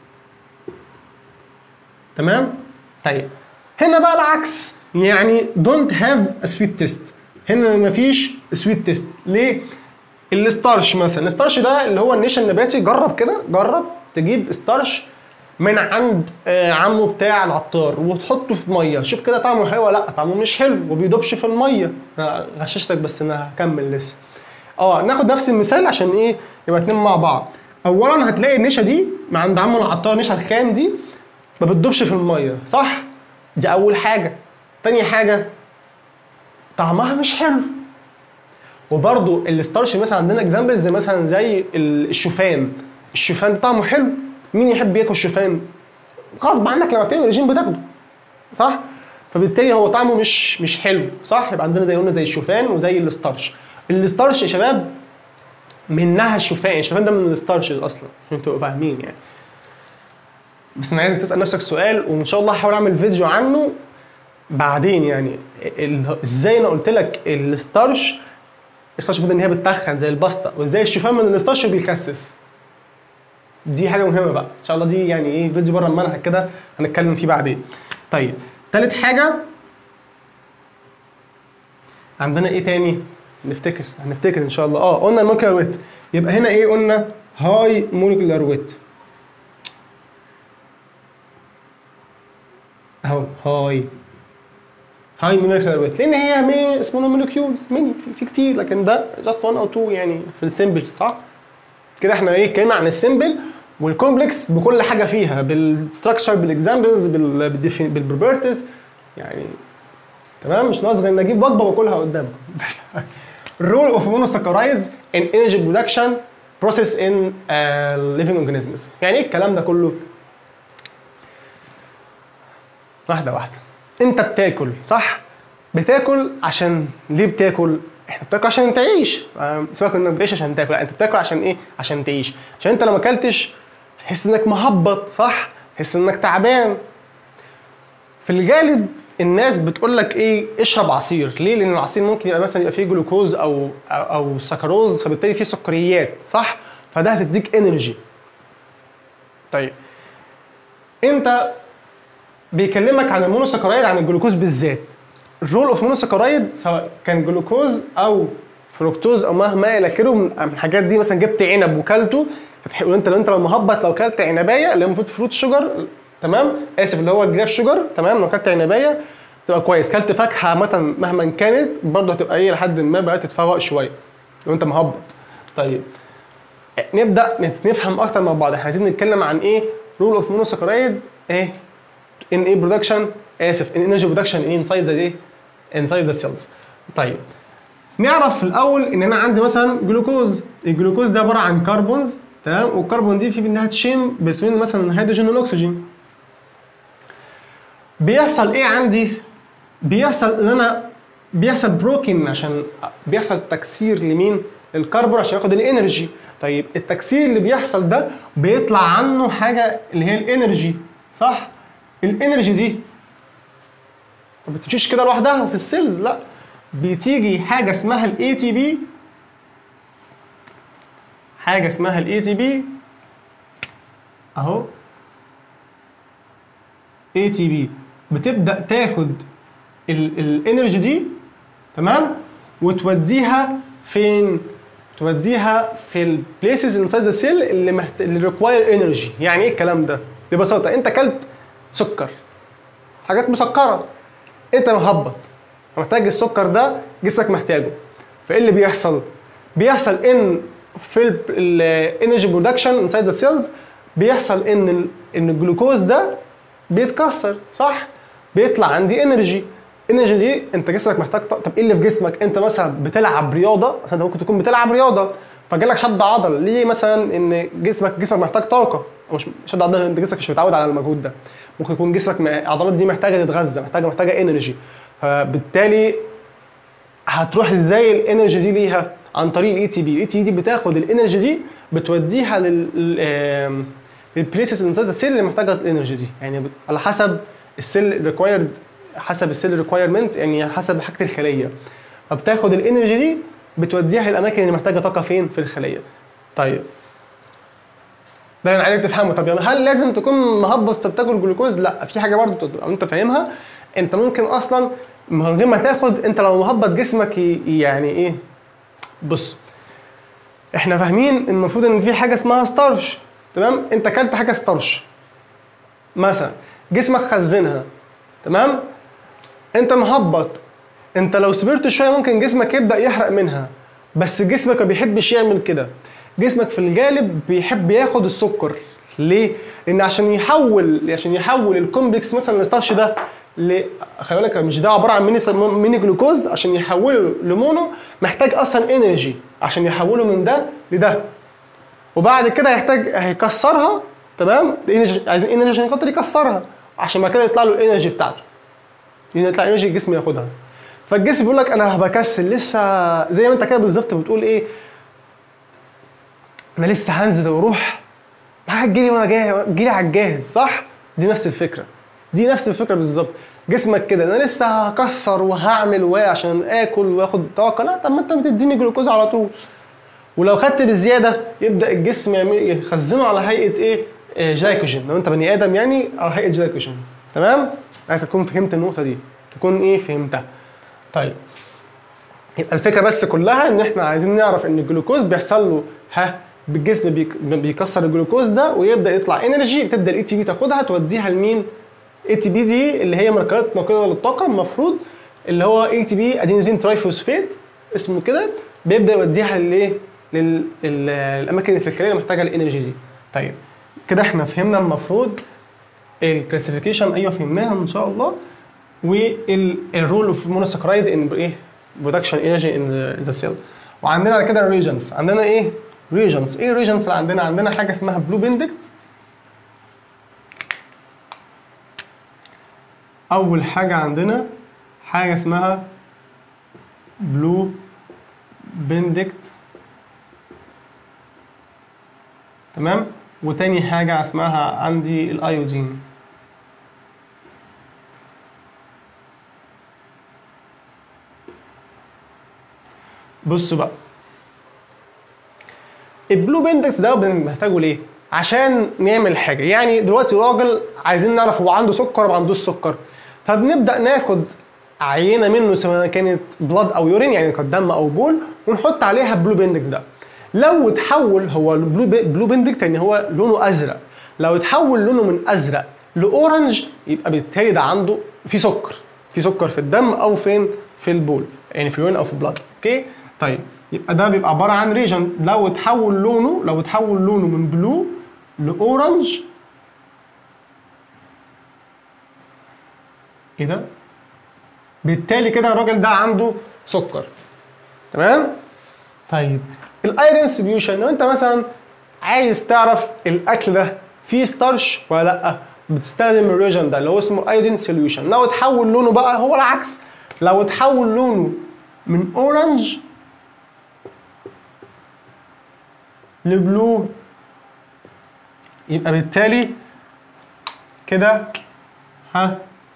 تمام طيب هنا بقى العكس يعني دونت هاف ا سويت تيست هنا مفيش سويت تيست ليه الستارش مثلا الستارش ده اللي هو النشا النباتي جرب كده جرب تجيب ستارش من عند آه، عمه بتاع العطار وتحطه في ميه شوف كده طعمه حلو ولا لا طعمه مش حلو وبيدوبش في الميه أنا غششتك بس انا هكمل لسه اه ناخد نفس المثال عشان ايه يبقى اتنين مع بعض اولا هتلاقي النشا دي من عند عمه العطار النشا الخام دي ما بتدوبش في الميه صح دي اول حاجه تاني حاجه طعمها مش حلو وبرضو الستارش مثلا عندنا اكزامبلز زي مثلا زي ال- الشوفان الشوفان ده طعمه حلو مين يحب ياكل شوفان غصب عنك لما بتعمل ريجيم بتاخده صح فبالتالي هو طعمه مش مش حلو صح يبقى عندنا زي قلنا زي الشوفان وزي الستارش الستارش يا شباب منها الشوفان الشوفان ده من الستارشز اصلا عشان تبقوا فاهمين يعني بس انا عايزك تسال نفسك سؤال وان شاء الله هحاول اعمل فيديو عنه بعدين يعني ال- ازاي انا قلت لك الستارش الستارش المفروض ان هي بتتخن زي الباستا وازاي الشوفان من الستارش بيخسس دي حاجه مهمه بقى ان شاء الله دي يعني ايه فيديو بره المنهج كده هنتكلم فيه بعدين طيب تالت حاجه عندنا ايه تاني نفتكر هنفتكر ان شاء الله اه قلنا المولكيولار ويت يبقى هنا ايه قلنا هاي مولكيولار ويت اهو هاي هاي مولكيولار ويت لان هي مي اسمها مولكيولز ميني في, في كتير لكن ده جاست 1 او 2 يعني في السمبل صح كده احنا ايه اتكلمنا عن السمبل والكومبلكس بكل حاجه فيها بالستراكشر بالاكزامبلز بالبروبرتيز يعني تمام مش ناقص غير ان اجيب وجبه واكلها قدامكم الرول اوف مونوساكرايدز ان انرجي برودكشن بروسيس ان living اورجانيزمز يعني ايه الكلام ده كله واحده واحده انت بتاكل صح بتاكل عشان ليه بتاكل احنا بتاكل عشان تعيش فاهم؟ سيبك من انك بتعيش عشان تاكل لا انت بتاكل عشان ايه عشان تعيش عشان انت لو ما اكلتش تحس انك مهبط صح تحس انك تعبان في الغالب الناس بتقول لك ايه اشرب عصير ليه لان العصير ممكن يبقى مثلا يبقى فيه جلوكوز او او, أو سكروز فبالتالي فيه سكريات صح فده هتديك انرجي طيب انت بيكلمك عن المونوسكرايد عن الجلوكوز بالذات الرول اوف مونوسكرايد سواء كان جلوكوز او فركتوز او مهما الى اخره من من الحاجات دي مثلا جبت عنب وكلته هتح- وانت لو انت لو مهبط لو كلت عنبايه اللي هي المفروض فروت شوجر تمام اسف اللي هو الجراب شوجر تمام لو كلت عنبايه تبقى كويس كلت فاكهه عامه مهما كانت برضه هتبقى ايه لحد ما بقى تتفوق شويه لو انت مهبط طيب نبدا نت- نفهم اكتر مع بعض احنا عايزين نتكلم عن ايه رول اوف مونوسكرايد ايه ان ايه برودكشن اسف ان انرجي برودكشن انسايد ذا ايه انسايد ذا سيلز طيب نعرف في الاول ان انا عندي مثلا جلوكوز الجلوكوز ده عباره عن كربونز تمام والكربون دي في منها تشين بين مثلا الهيدروجين والاكسجين بيحصل ايه عندي بيحصل ان انا بيحصل بروكن عشان بيحصل تكسير لمين الكربون عشان ياخد الانرجي طيب التكسير اللي بيحصل ده بيطلع عنه حاجه اللي هي الانرجي صح الانرجي دي ما بتمشيش كده لوحدها في السيلز لا بتيجي حاجه اسمها الاي تي بي حاجه اسمها الاي تي بي اهو اي تي بي بتبدا تاخد الانرجي دي تمام وتوديها فين توديها في البليسز انسايد ذا سيل اللي محت... اللي ريكواير انرجي يعني ايه الكلام ده ببساطه انت اكلت سكر حاجات مسكره انت مهبط محتاج السكر ده جسمك محتاجه فايه اللي بيحصل بيحصل ان في الانرجي برودكشن انسايد ذا سيلز بيحصل ان ال- ان الجلوكوز ده بيتكسر صح بيطلع عندي انرجي انرجي دي انت جسمك محتاج ط- طب ايه اللي في جسمك انت مثلا بتلعب رياضه مثلا انت ممكن تكون بتلعب رياضه فجالك شد عضل ليه مثلا ان جسمك جسمك محتاج طاقه أو مش شد عضل انت جسمك مش متعود على المجهود ده ممكن يكون جسمك م- العضلات دي محتاجه تتغذى محتاجه محتاجه انرجي فبالتالي هتروح ازاي الانرجي دي ليها عن طريق الاي تي بي الاي تي دي بتاخد الانرجي دي بتوديها لل للبليسز انسايد السيل اللي محتاجه الانرجي دي يعني بت- على حسب السيل ريكوايرد حسب السيل ريكوايرمنت يعني حسب حاجه الخليه فبتاخد الانرجي دي بتوديها للاماكن اللي محتاجه طاقه فين في الخليه طيب ده انا عايزك تفهمه طب يعني هل لازم تكون مهبط بتاكل جلوكوز لا في حاجه برضه تبقى انت فاهمها انت ممكن اصلا من غير ما تاخد انت لو مهبط جسمك ي- يعني ايه بص احنا فاهمين ان المفروض ان في حاجه اسمها ستارش تمام انت اكلت حاجه ستارش مثلا جسمك خزنها تمام انت مهبط انت لو صبرت شويه ممكن جسمك يبدا يحرق منها بس جسمك ما بيحبش يعمل كده جسمك في الغالب بيحب ياخد السكر ليه لان عشان يحول عشان يحول الكومبلكس مثلا الستارش ده ل خلي بالك مش ده عباره عن ميني ميني جلوكوز عشان يحوله لمونو محتاج اصلا انرجي عشان يحوله من ده لده وبعد كده هيحتاج هيكسرها تمام الانرجي عايزين انرجي عشان خاطر يكسرها عشان بعد كده يطلع له الانرجي بتاعته لان يطلع انرجي الجسم ياخدها فالجسم بيقول لك انا بكسل لسه زي ما انت كده بالظبط بتقول ايه انا لسه هنزل واروح هتجيلي وانا جاي جيلي على الجاهز صح دي نفس الفكره دي نفس الفكره بالظبط جسمك كده انا لسه هكسر وهعمل و عشان اكل واخد طاقه لا طب ما انت بتديني جلوكوز على طول ولو خدت بزياده يبدا الجسم يعمل يخزنه على هيئه ايه آه، جلايكوجين لو انت بني ادم يعني على هيئه جلايكوجين تمام عايز تكون فهمت النقطه دي تكون ايه فهمتها طيب يبقى الفكره بس كلها ان احنا عايزين نعرف ان الجلوكوز بيحصل له ها بالجسم بيك- بيكسر الجلوكوز ده ويبدا يطلع انرجي بتبدا الاي تي بي تاخدها توديها لمين اي تي بي دي اللي هي مركبات ناقله للطاقه المفروض اللي هو اي تي بي ادينوزين ترايفوسفيت اسمه كده بيبدا يوديها للايه للاماكن اللي في الخليه اللي محتاجه الانرجي دي طيب كده احنا فهمنا المفروض الكلاسيفيكيشن ايوه فهمناها ان شاء الله والرول اوف مونوساكرايد ان ايه برودكشن انرجي ان ذا سيل وعندنا على كده ريجنز عندنا ايه ريجنز ايه الريجنز اللي عندنا عندنا حاجه اسمها بلو بندكت اول حاجه عندنا حاجه اسمها بلو بندكت تمام وتاني حاجه اسمها عندي الايودين بص بقى البلو بندكس ده بنحتاجه ليه؟ عشان نعمل حاجه يعني دلوقتي راجل عايزين نعرف هو عنده سكر ولا ما عندوش سكر فبنبدا ناخد عينه منه سواء كانت بلاد او يورين يعني كانت دم او بول ونحط عليها بلو بندكس ده لو اتحول هو البلو بلو بندكس يعني هو لونه ازرق لو اتحول لونه من ازرق لاورنج يبقى بالتالي ده عنده في سكر في سكر في الدم او فين في البول يعني في اليورين او في البلاد اوكي طيب يبقى ده بيبقى عباره عن ريجن لو اتحول لونه لو اتحول لونه من بلو لاورنج ايه ده بالتالي كده الراجل ده عنده سكر تمام طيب الايرون سوليوشن لو انت مثلا عايز تعرف الاكل ده فيه ستارش ولا لا بتستخدم الريجن ده اللي هو اسمه ايودين سوليوشن لو اتحول لونه بقى هو العكس لو اتحول لونه من اورنج لبلو يبقى بالتالي كده ها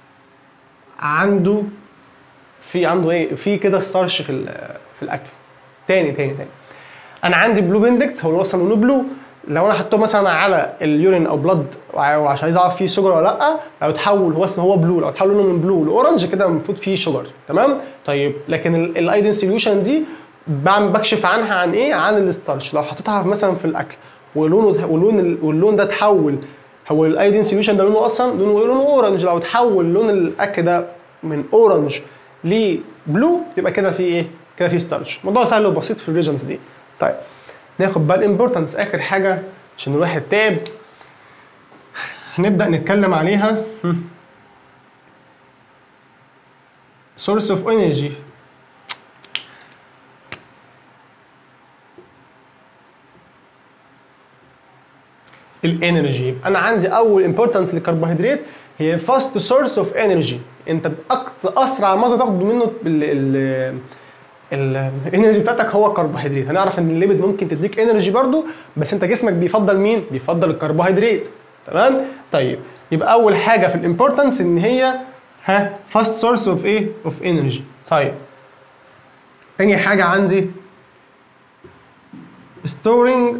عنده في عنده ايه في كده ستارش في ال- في الاكل تاني تاني تاني انا عندي بلو بندكت هو اصلا لونه بلو لو انا حطيته مثلا على اليورين او بلاد وعشان عايز اعرف فيه شجر ولا لا لو اتحول هو اصلا هو بلو لو اتحول لونه من بلو لاورنج كده المفروض فيه شجر تمام طيب لكن الايدين سوليوشن دي بعمل بكشف عنها عن ايه عن الستارش لو حطيتها مثلا في الاكل ولونه واللون واللون ده اتحول هو الايدين سوليوشن ده لونه اصلا لونه إيه؟ لونه اورنج لو اتحول لون الاكل ده من اورنج لبلو يبقى كده في ايه كده في ستارش الموضوع سهل وبسيط في الريجنز دي طيب ناخد بقى الامبورتنس اخر حاجه عشان الواحد تعب هنبدا نتكلم عليها سورس اوف انرجي الانرجي انا عندي اول امبورتنس للكربوهيدرات هي فاست سورس اوف انرجي انت بأكتر اسرع مصدر تاخد منه الانرجي بتاعتك هو الكربوهيدرات هنعرف ان الليبيد ممكن تديك انرجي برضو بس انت جسمك بيفضل مين بيفضل الكربوهيدرات تمام طيب يبقى اول حاجه في الامبورتنس ان هي ها فاست سورس اوف ايه اوف انرجي طيب تاني حاجه عندي storing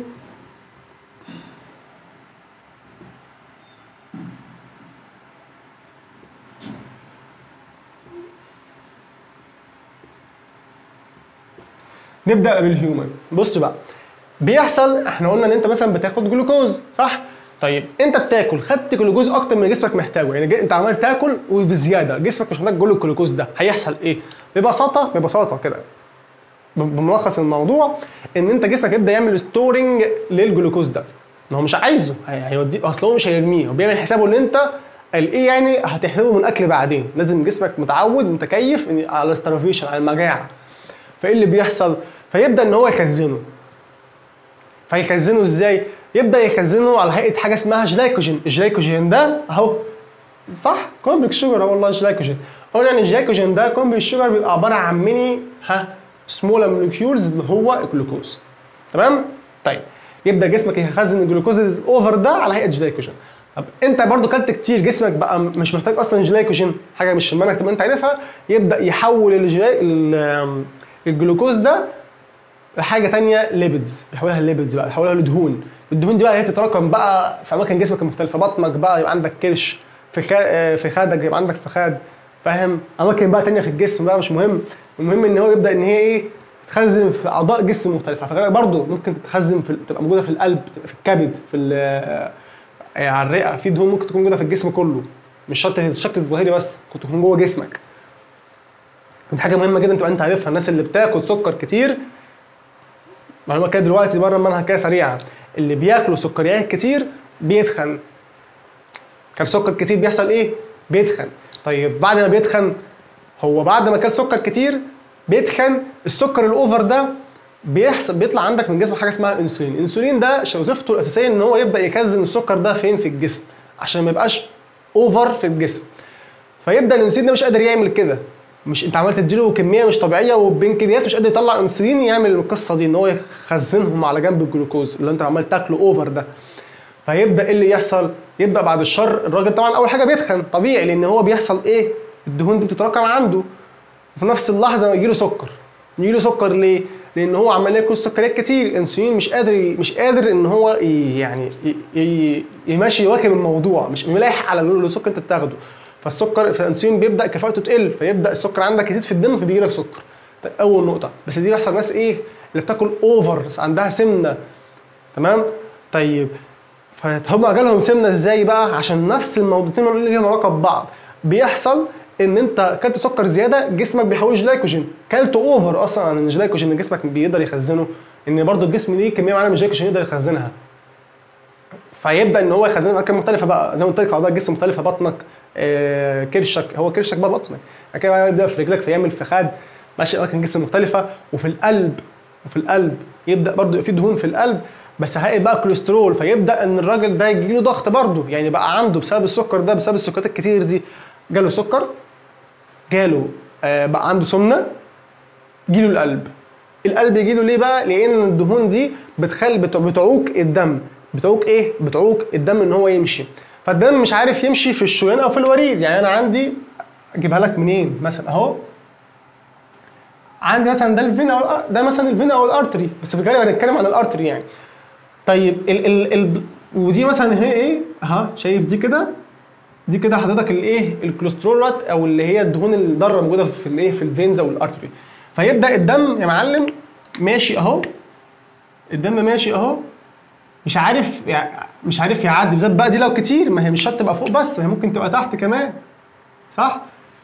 نبدا بالهيومن بص بقى بيحصل احنا قلنا ان انت مثلا بتاخد جلوكوز صح طيب انت بتاكل خدت جلوكوز اكتر من جسمك محتاجه يعني جي- انت عمال تاكل وبزياده جسمك مش محتاج كل الجلوكوز ده هيحصل ايه ببساطه ببساطه كده ب- بملخص الموضوع ان انت جسمك يبدا يعمل ستورنج للجلوكوز ده ما هو مش عايزه هي- هيوديه اصل هو مش هيرميه هو بيعمل حسابه ان انت الايه يعني هتحرمه من اكل بعدين لازم جسمك متعود متكيف إن- على الستارفيشن على المجاعه فايه اللي بيحصل فيبدا ان هو يخزنه فيخزنه ازاي يبدا يخزنه على هيئه حاجه اسمها جلايكوجين الجلايكوجين ده اهو صح كومبلكس شوجر هو والله جلايكوجين قلنا ان الجلايكوجين ده كومبلكس شوجر بيبقى عباره عن ميني ها سمول مولكيولز اللي هو الجلوكوز تمام طيب يبدا جسمك يخزن الجلوكوز الاوفر ده على هيئه جلايكوجين طب انت برضو كلت كتير جسمك بقى مش محتاج اصلا جلايكوجين حاجه مش في المنهج تبقى انت عارفها يبدا يحول الجلاي... ال- الجلوكوز ده لحاجه تانية ليبيدز يحولها ليبيدز بقى يحولها لدهون الدهون دي بقى هي تتراكم بقى في اماكن جسمك المختلفه بطنك بقى يبقى عندك كرش في خا... آه، في خدك يبقى عندك فخاد فاهم اماكن بقى تانية في الجسم بقى مش مهم المهم ان هو يبدا ان هي ايه تتخزن في اعضاء جسم مختلفه فكذلك برضه ممكن تتخزن في تبقى موجوده في القلب تبقى في الكبد في ال- آه، على الرئه في دهون ممكن تكون موجوده في الجسم كله مش شرط الشكل الظاهري بس ممكن تكون جوه جسمك دي حاجه مهمه جدا تبقى انت عارفها الناس اللي بتاكل سكر كتير معلومه كده دلوقتي بره المنهج كده سريعه اللي بياكلوا سكريات كتير بيتخن كان سكر كتير بيحصل ايه بيتخن طيب بعد ما بيتخن هو بعد ما كان سكر كتير بيتخن السكر الاوفر ده بيحصل بيطلع عندك من جسمك حاجه اسمها انسولين الانسولين ده ش- وظيفته الاساسيه ان هو يبدا يخزن السكر ده فين في الجسم عشان ما يبقاش اوفر في الجسم فيبدا الانسولين ده مش قادر يعمل كده مش انت عمال تديله كميه مش طبيعيه والبنكرياس مش قادر يطلع انسولين يعمل القصه دي ان هو يخزنهم على جنب الجلوكوز اللي انت عمال تاكله اوفر ده فيبدا ايه اللي يحصل يبدا بعد الشر الراجل طبعا اول حاجه بيتخن طبيعي لان هو بيحصل ايه الدهون دي بتتراكم عنده وفي نفس اللحظه يجي له سكر يجي له سكر ليه لان هو عمال ياكل سكريات كتير الانسولين مش قادر مش قادر ان هو ي- يعني ي- ي- يمشي يواكب الموضوع مش ملاحق على السكر اللي انت بتاخده فالسكر فالانسولين بيبدا كفاءته تقل فيبدا السكر عندك يزيد في الدم فبيجي لك سكر ده اول نقطه بس دي بيحصل ناس ايه اللي بتاكل اوفر عندها سمنه تمام طيب فهم جالهم سمنه ازاي بقى عشان نفس الموضوعين اللي ليهم علاقه ببعض بيحصل ان انت اكلت سكر زياده جسمك بيحوله جلايكوجين كلت اوفر اصلا عن الجلايكوجين اللي جسمك بيقدر يخزنه ان برضو الجسم ليه كميه معينه من الجلايكوجين يقدر يخزنها فيبدا ان هو يخزنها في اماكن مختلفه بقى زي ما قلت لك اعضاء الجسم مختلفه بطنك آه، كرشك هو كرشك بقى بطنك بعد كده بقى يبدا في رجلك فيعمل فخاد ماشي اماكن جسم مختلفه وفي القلب وفي القلب يبدا برضو يبقى في دهون في القلب بس هيئه بقى كوليسترول فيبدا ان الراجل ده يجي له ضغط برضو يعني بقى عنده بسبب السكر ده بسبب السكريات الكتير دي جاله سكر جاله آه، بقى عنده سمنه جيله القلب القلب يجيله ليه بقى لان الدهون دي بتخلي بت- بتعوق الدم بتعوق ايه بتعوق الدم ان هو يمشي فالدم مش عارف يمشي في الشريان او في الوريد يعني انا عندي اجيبها لك منين مثلا اهو عندي مثلا ده الفينا أو الأ- ده مثلا الفينا او الارتري بس في الغالب هنتكلم عن الارتري يعني طيب ال ال ال ودي مثلا هي ايه اها شايف دي كده دي كده حضرتك الايه الكوليسترولات او اللي هي الدهون الضاره موجوده في الايه في الفينز او الارتري فيبدا الدم يا معلم ماشي اهو الدم ماشي اهو مش عارف يع- مش عارف يعدي بالذات بقى دي لو كتير ما هي مش شرط تبقى فوق بس هي ممكن تبقى تحت كمان صح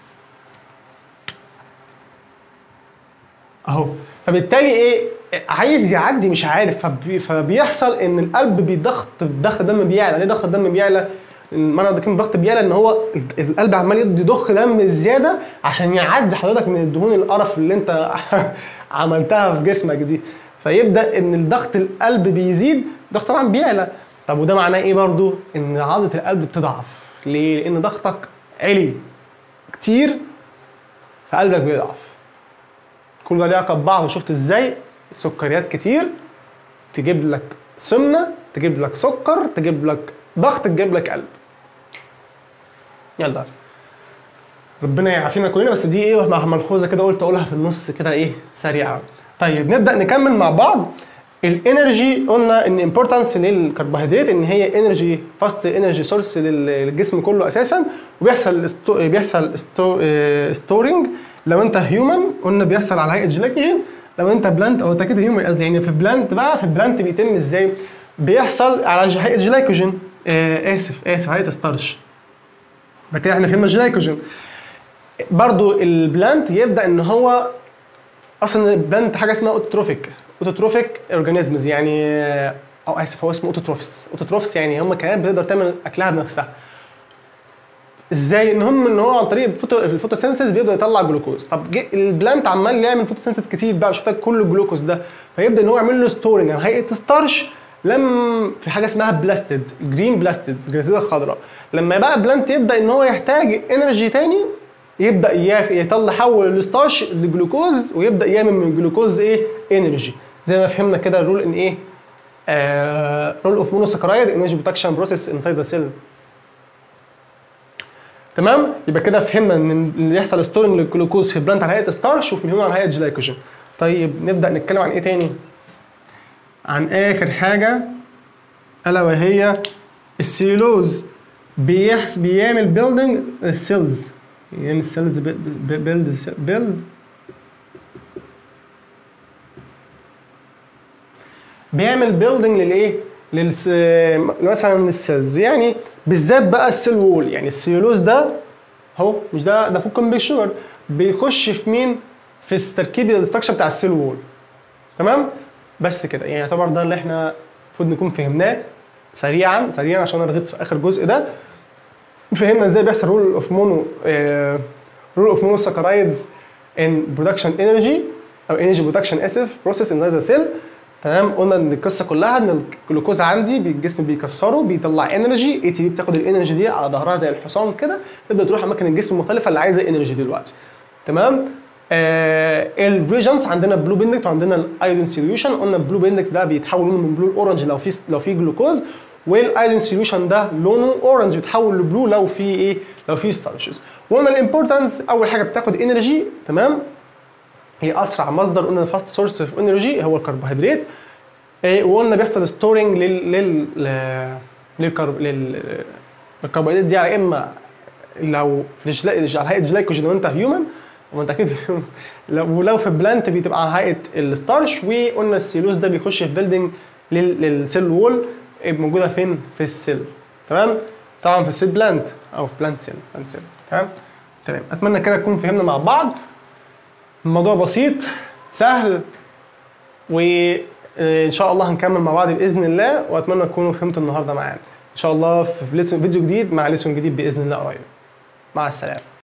اهو فبالتالي ايه عايز يعدي مش عارف فبي فبيحصل ان القلب بيضغط ضغط الدم بيعلى ليه ضغط الدم بيعلى المعنى ده كلمه ضغط بيعلى ان هو ال- القلب عمال يدي ضخ دم زياده عشان يعدي حضرتك من الدهون القرف اللي انت عملتها في جسمك دي فيبدا ان الضغط القلب بيزيد الضغط طبعا بيعلى طب وده معناه ايه برضو ان عضله القلب بتضعف ليه لان ضغطك عالي كتير فقلبك بيضعف كل ده ليه علاقه ببعض وشفت ازاي سكريات كتير تجيب لك سمنه تجيب لك سكر تجيب لك ضغط تجيب لك قلب يلا ربنا يعافينا كلنا بس دي ايه مع ملحوظه كده قلت اقولها في النص كده ايه سريعه طيب نبدا نكمل مع بعض الانرجي قلنا ان امبورتانس للكربوهيدرات ان هي انرجي فاست انرجي سورس للجسم كله اساسا وبيحصل استو بيحصل استو ستورنج لو انت هيومن قلنا بيحصل على هيئه جلايكوجين لو انت بلانت او انت كده هيومن قصدي يعني في بلانت بقى في بلانت بيتم ازاي؟ بيحصل على ج- هيئه جلايكوجين آه اسف اسف هيئه ستارش بعد كده احنا فهمنا الجلايكوجين برضو البلانت يبدا ان هو اصلا البلانت حاجه اسمها اوتوتروفيك اوتوتروفيك اورجانيزمز يعني او اسف هو اسمه اوتوتروفس اوتوتروفس يعني هم كائنات بتقدر تعمل اكلها بنفسها ازاي ان هم ان هو عن طريق الفوتو الفوتوسينثيز بيبدا يطلع جلوكوز طب جه البلانت عمال يعمل فوتوسينثيز كتير بقى مش محتاج كل الجلوكوز ده فيبدا ان هو يعمل له ستورنج يعني هيئه ستارش لم في حاجه اسمها بلاستيد جرين بلاستيد الجنسيه الخضراء لما بقى بلانت يبدا ان هو يحتاج انرجي تاني يبدا يا- يطلع يحول الستارش لجلوكوز ويبدا يعمل من الجلوكوز ايه انرجي زي ما فهمنا كده الرول ان ايه رول اوف مونوساكرايد انرجي بروتكشن بروسيس انسايد ذا سيل تمام يبقى كده فهمنا ان اللي يحصل ستورنج للجلوكوز في البلانت على هيئه ستارش وفي الهيومن على هيئه جلايكوجين طيب نبدا نتكلم عن ايه تاني عن اخر حاجه الا وهي السيلوز بيحس بيعمل بيلدينج السيلز يعمل السيلز بيلد بيلد بيعمل بيلدينج للايه؟ للس... مثلا السيلز يعني بالذات بقى السيل وول يعني السيلوز ده اهو مش ده ده فوق كومبيك شوجر بيخش في مين؟ في التركيب الاستراكشر بتاع السيل وول تمام؟ بس كده يعني يعتبر ده اللي احنا المفروض نكون فهمناه سريعا سريعا عشان انا رغيت في اخر جزء ده فهمنا ازاي بيحصل رول اوف مونو رول اوف مونو ساكرايدز ان برودكشن انرجي او انرجي برودكشن اسف بروسيس ان ذا سيل تمام قلنا ان القصه كلها ان الجلوكوز عندي بي- الجسم بيكسره بيطلع انرجي اي تي بي بتاخد الانرجي دي على ظهرها زي الحصان كده تبدا تروح اماكن الجسم المختلفه اللي عايزه انرجي دلوقتي تمام آه الريجنز عندنا بلو بيندكت وعندنا الايودين سوليوشن قلنا البلو بيندكت ده بيتحول لونه من بلو لاورنج لو في لو في جلوكوز والايودين سوليوشن ده لونه اورنج بيتحول لبلو لو في ايه لو في ستارشز وقلنا الامبورتنس اول حاجه بتاخد انرجي تمام هي اسرع مصدر قلنا فاست سورس اوف انرجي هو الكربوهيدرات إيه، وقلنا بيحصل ستورنج لل لل ل- للكرب لل الكربوهيدرات دي على اما لو في الجلا- على هيئه جلايكوجين لو انت هيومن وانت اكيد لو ولو في بلانت بتبقى على هيئه الستارش وقلنا السيلوز ده بيخش في بيلدينج للسيل وول موجوده فين في السيل تمام طبعا في السيل بلانت او في بلانت سيل بلانت سيل تمام تمام اتمنى كده نكون فهمنا مع بعض الموضوع بسيط سهل وان شاء الله هنكمل مع بعض باذن الله واتمنى تكونوا فهمتوا النهارده معانا ان شاء الله في ليسون فيديو جديد مع ليسون جديد باذن الله قريب مع السلامه